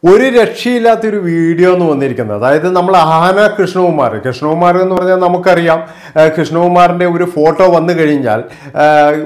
ഒരു രക്ഷയില്ലാത്തൊരു വീഡിയോ എന്ന് വന്നിരിക്കുന്നത് അതായത് നമ്മൾ ആന കൃഷ്ണകുമാർ കൃഷ്ണകുമാർ എന്ന് പറഞ്ഞാൽ നമുക്കറിയാം ആ, കൃഷ്ണകുമാറിൻ്റെ ഒരു ഫോട്ടോ വന്നു കഴിഞ്ഞാൽ ആ,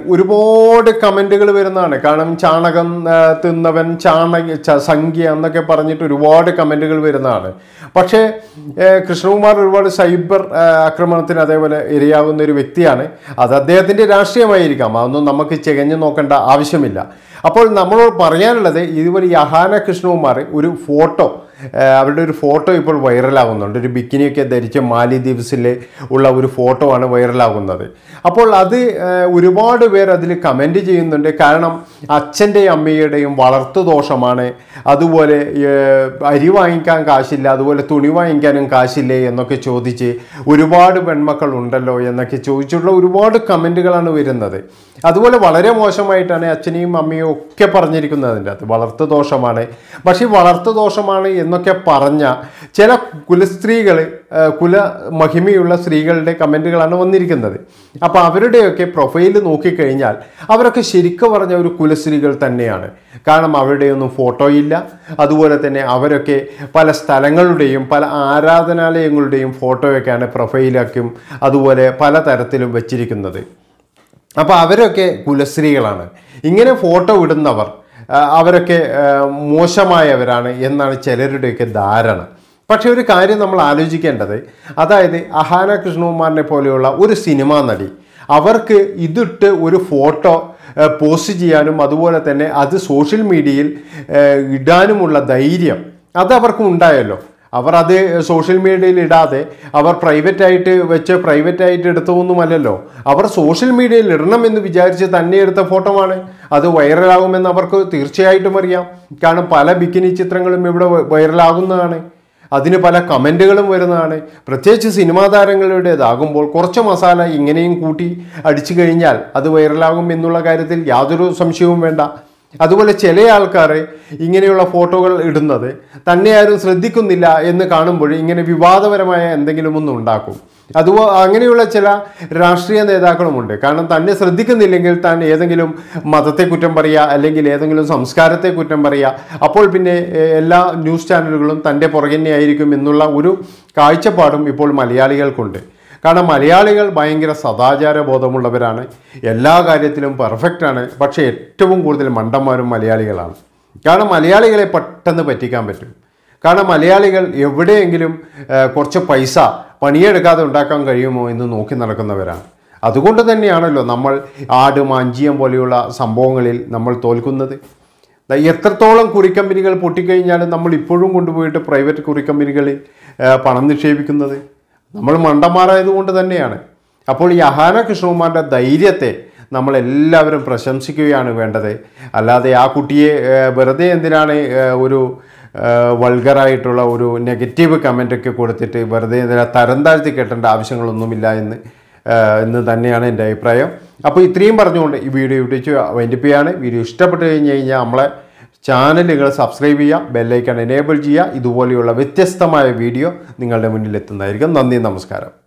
ഒരുപാട് കമൻറ്റുകൾ വരുന്നതാണ് കാരണം ചാണകം ആ, തിന്നവൻ ചാണക ച- സംഖ്യ എന്നൊക്കെ പറഞ്ഞിട്ട് ഒരുപാട് കമൻറ്റുകൾ വരുന്നതാണ് പക്ഷേ ആ, കൃഷ്ണകുമാർ ഒരുപാട് സൈബർ ആ, ആക്രമണത്തിന് അതേപോലെ ഇരയാകുന്ന ഒരു വ്യക്തിയാണ് അത് അദ്ദേഹത്തിൻ്റെ രാഷ്ട്രീയമായിരിക്കാം അതൊന്നും നമുക്ക് ചികഞ്ഞു നോക്കേണ്ട ആവശ്യമില്ല അപ്പോൾ നമ്മളോട് പറയാനുള്ളത് ഇതുപോലെ ഈ അഹാന കൃഷ്ണകുമാർ ഒരു ഫോട്ടോ ആ, അവരുടെ ഒരു ഫോട്ടോ ഇപ്പോൾ വൈറലാകുന്നുണ്ട് ഒരു ബിക്കിനിയൊക്കെ ധരിച്ച് മാലിദ്വീപ്സിൽ ഉള്ള ഒരു ഫോട്ടോ ആണ് വൈറലാകുന്നത് അപ്പോൾ അത് ആ, ഒരുപാട് പേർ അതിൽ കമൻറ്റ് ചെയ്യുന്നുണ്ട് കാരണം അച്ഛൻ്റെയും അമ്മയുടെയും വളർത്തു ദോഷമാണ് അതുപോലെ ഏ, അരി വാങ്ങിക്കാൻ കാശില്ല അതുപോലെ തുണി വാങ്ങിക്കാനും കാശില്ലേ എന്നൊക്കെ ചോദിച്ച് ഒരുപാട് പെൺമക്കൾ ഉണ്ടല്ലോ എന്നൊക്കെ ചോദിച്ചിട്ടുള്ള ഒരുപാട് കമൻറ്റുകളാണ് വരുന്നത് അതുപോലെ വളരെ മോശമായിട്ടാണ് അച്ഛനെയും അമ്മയും ഒക്കെ പറഞ്ഞിരിക്കുന്നത് അതിൻ്റെ അകത്ത് വളർത്തു ദോഷമാണ് പക്ഷേ ഈ വളർത്തു ദോഷമാണ് എന്നൊക്കെ പറഞ്ഞ ചില കുലസ്ത്രീകൾ കുല മഹിമയുള്ള സ്ത്രീകളുടെ കമൻറ്റുകളാണ് വന്നിരിക്കുന്നത് അപ്പോൾ അവരുടെയൊക്കെ പ്രൊഫൈൽ നോക്കിക്കഴിഞ്ഞാൽ അവരൊക്കെ ശരിക്കും പറഞ്ഞ ഒരു കുലസ്ത്രീകൾ തന്നെയാണ് കാരണം അവരുടെയൊന്നും ഫോട്ടോ ഇല്ല അതുപോലെ തന്നെ അവരൊക്കെ പല സ്ഥലങ്ങളുടെയും പല ആരാധനാലയങ്ങളുടെയും ഫോട്ടോയൊക്കെയാണ് പ്രൊഫൈലാക്കും അതുപോലെ പല തരത്തിലും വെച്ചിരിക്കുന്നത് അപ്പോൾ അവരൊക്കെ കുലസ്ത്രീകളാണ് ഇങ്ങനെ ഫോട്ടോ ഇടുന്നവർ ആ, അവരൊക്കെ ആ, മോശമായവരാണ് എന്നാണ് ചിലരുടെയൊക്കെ ധാരണ പക്ഷേ ഒരു കാര്യം നമ്മൾ ആലോചിക്കേണ്ടത് അതായത് അഹാന കൃഷ്ണകുമാറിനെ പോലെയുള്ള ഒരു സിനിമാ നടി അവർക്ക് ഇതിട്ട് ഒരു ഫോട്ടോ ആ, പോസ്റ്റ് ചെയ്യാനും അതുപോലെ തന്നെ അത് സോഷ്യൽ മീഡിയയിൽ ആ, ഇടാനുമുള്ള ധൈര്യം അത് അവർക്ക് ഉണ്ടായല്ലോ അവർ അത് സോഷ്യൽ മീഡിയയിൽ ഇടാതെ അവർ പ്രൈവറ്റ് ആയിട്ട് വെച്ച് പ്രൈവറ്റ് ആയിട്ട് എടുത്തതൊന്നുമല്ലല്ലോ അവർ സോഷ്യൽ മീഡിയയിൽ ഇടണം എന്ന് വിചാരിച്ച് തന്നെ എടുത്ത ഫോട്ടോ ആണ് അത് വൈറലാകുമെന്ന് അവർക്ക് തീർച്ചയായിട്ടും അറിയാം കാരണം പല ബിക്കിനി ചിത്രങ്ങളും ഇവിടെ വ- വൈറലാകുന്നതാണ് അതിന് പല കമൻറ്റുകളും വരുന്നതാണ് പ്രത്യേകിച്ച് സിനിമാ താരങ്ങളുടേതാകുമ്പോൾ കുറച്ച് മസാല ഇങ്ങനെയും കൂട്ടി അടിച്ചു കഴിഞ്ഞാൽ അത് വൈറലാകും എന്നുള്ള കാര്യത്തിൽ യാതൊരു സംശയവും വേണ്ട അതുപോലെ ചില ആൾക്കാർ ഇങ്ങനെയുള്ള ഫോട്ടോകൾ ഇടുന്നത് തന്നെ ആരും ശ്രദ്ധിക്കുന്നില്ല എന്ന് കാണുമ്പോൾ ഇങ്ങനെ വിവാദപരമായ എന്തെങ്കിലും ഒന്ന് ഉണ്ടാക്കും അതുപോ അങ്ങനെയുള്ള ചില രാഷ്ട്രീയ നേതാക്കളുമുണ്ട് കാരണം തന്നെ ശ്രദ്ധിക്കുന്നില്ലെങ്കിൽ താൻ ഏതെങ്കിലും മതത്തെ കുറ്റം പറയുക അല്ലെങ്കിൽ ഏതെങ്കിലും സംസ്കാരത്തെ കുറ്റം പറയുക അപ്പോൾ പിന്നെ എ, എല്ലാ ന്യൂസ് ചാനലുകളും തൻ്റെ പുറകെ ആയിരിക്കും എന്നുള്ള ഒരു കാഴ്ചപ്പാടും ഇപ്പോൾ മലയാളികൾക്കുണ്ട് കാരണം മലയാളികൾ ഭയങ്കര സദാചാര ബോധമുള്ളവരാണ് എല്ലാ കാര്യത്തിലും പെർഫെക്റ്റ് ആണ് പക്ഷേ ഏറ്റവും കൂടുതൽ മണ്ടന്മാരും മലയാളികളാണ് കാരണം മലയാളികളെ പെട്ടെന്ന് പറ്റിക്കാൻ പറ്റും കാരണം മലയാളികൾ എവിടെയെങ്കിലും ആ, കുറച്ച് പൈസ പണിയെടുക്കാതെ ഉണ്ടാക്കാൻ കഴിയുമോ എന്ന് നോക്കി നടക്കുന്നവരാണ് അതുകൊണ്ട് തന്നെയാണല്ലോ നമ്മൾ ആട് മാഞ്ചിയം പോലെയുള്ള സംഭവങ്ങളിൽ നമ്മൾ തോൽക്കുന്നത് ദാ എത്രത്തോളം കുറിക്കമ്പനികൾ പൊട്ടിക്കഴിഞ്ഞാലും നമ്മൾ ഇപ്പോഴും കൊണ്ടുപോയിട്ട് പ്രൈവറ്റ് കുറിക്കമ്പനികളിൽ ആ, പണം നിക്ഷേപിക്കുന്നത് നമ്മൾ മണ്ടന്മാരായതുകൊണ്ട് തന്നെയാണ് അപ്പോൾ ഈ അഹാന കൃഷ്ണകുമാറിൻ്റെ ധൈര്യത്തെ നമ്മളെല്ലാവരും പ്രശംസിക്കുകയാണ് വേണ്ടത് അല്ലാതെ ആ കുട്ടിയെ ആ, വെറുതെ എന്തിനാണ് ആ, ഒരു വൾഗറായിട്ടുള്ള ഒരു നെഗറ്റീവ് കമൻ്റൊക്കെ കൊടുത്തിട്ട് വെറുതെ എന്തിനാ തരം താഴ്ത്തി കെട്ടേണ്ട ആവശ്യങ്ങളൊന്നുമില്ല എന്ന് ആ, എന്ന് തന്നെയാണ് എൻ്റെ അഭിപ്രായം അപ്പോൾ ഇത്രയും പറഞ്ഞുകൊണ്ട് ഈ വീഡിയോ ഇവിടെ വെച്ച് വൈൻഡപ്പ് ചെയ്യാണ് വീഡിയോ ഇഷ്ടപ്പെട്ട് കഴിഞ്ഞ് കഴിഞ്ഞാൽ നമ്മളെ ചാനൽ നിങ്ങൾ സബ്സ്ക്രൈബ് ചെയ്യുക ബെല്ലൈക്കൺ എനേബിൾ ചെയ്യുക ഇതുപോലെയുള്ള വ്യത്യസ്തമായ വീഡിയോ നിങ്ങളുടെ മുന്നിൽ എത്തുന്നതായിരിക്കും നന്ദി നമസ്കാരം